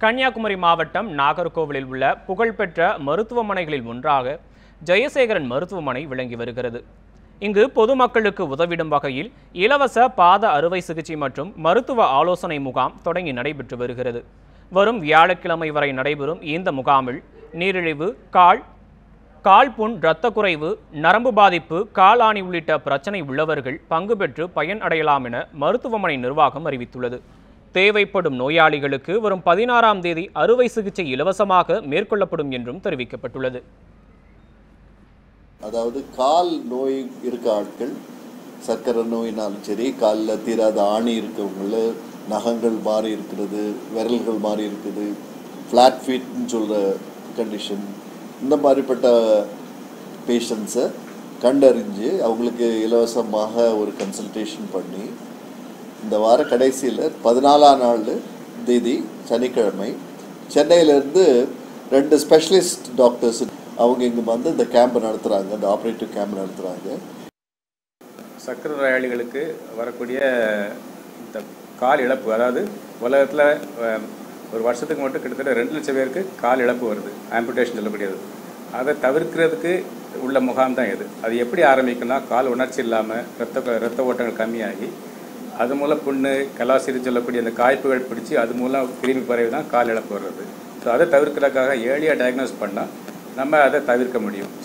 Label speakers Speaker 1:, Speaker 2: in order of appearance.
Speaker 1: கன்னியாகுமரி மாவட்டம் நாகர்கோவிலில் உள்ள புகழ்பெற்ற மருத்துவமனைகளில் ஒன்றாக ஜெயசேகரன் மருத்துவமனை விளங்கி வருகிறது இங்கு பொதுமக்களுக்கு உதவிடும் வகையில் இலவச பாத அறுவை சிகிச்சை மற்றும் மருத்துவ ஆலோசனை முகாம் தொடங்கி நடைபெற்று வருகிறது வரும் வியாழக்கிழமை வரை நடைபெறும் இந்த முகாமில் நீரிழிவு கால் கால் புண் இரத்த குறைவு நரம்பு பாதிப்பு காலாணி உள்ளிட்ட பிரச்சனை உள்ளவர்கள் பங்கு பெற்று பயன் அடையலாம் என மருத்துவமனை நிர்வாகம் அறிவித்துள்ளது தேவைப்படும் நோயாளிகளுக்கு வரும் பதினாறாம் தேதி அறுவை சிகிச்சை இலவசமாக மேற்கொள்ளப்படும் என்றும் தெரிவிக்கப்பட்டுள்ளது
Speaker 2: அதாவது கால் நோய் இருக்க ஆட்கள் சர்க்கரை நோயினாலும் சரி காலில் தீராத ஆணி இருக்கவங்கள நகங்கள் மாறி இருக்கிறது விரல்கள் மாறி இருக்குது ஃப்ளாட் ஃபீட்னு சொல்கிற கண்டிஷன் இந்த மாதிரிப்பட்ட பேஷண்ட்ஸை கண்டறிஞ்சு அவங்களுக்கு இலவசமாக ஒரு கன்சல்டேஷன் பண்ணி இந்த வார கடைசியில் பதினாலாம் நாள் தேதி சனிக்கிழமை சென்னையிலேருந்து ரெண்டு ஸ்பெஷலிஸ்ட் டாக்டர்ஸ் அவங்க இங்கே வந்து இந்த கேம்ப் நடத்துகிறாங்க இந்த ஆப்ரேட்டிவ் கேம்ப் நடத்துகிறாங்க
Speaker 3: சர்க்கரை நோயாளிகளுக்கு வரக்கூடிய இந்த கால் இழப்பு அதாவது உலகத்தில் ஒரு வருஷத்துக்கு மட்டும் கிட்டத்தட்ட ரெண்டு லட்சம் பேருக்கு கால் இழப்பு வருது ஆம்புடேஷன் சொல்லக்கூடியது அதை தவிர்க்கிறதுக்கு உள்ள முகாம் தான் இது அது எப்படி ஆரம்பிக்கும்னா கால் உணர்ச்சி இல்லாமல் ரத்த ரத்த ஓட்டங்கள் கம்மியாகி அது மூலம் புண்ணு கலாசிரி சொல்லக்கூடிய அந்த காய்ப்புகள் பிடிச்சி அது மூலம் கிருமி பரவி தான் கால் இழப்பு வர்றது ஸோ அதை தவிர்க்கிறதுக்காக ஏர்லியாக டயக்னோஸ் பண்ணால் நம்ம அதை தவிர்க்க முடியும்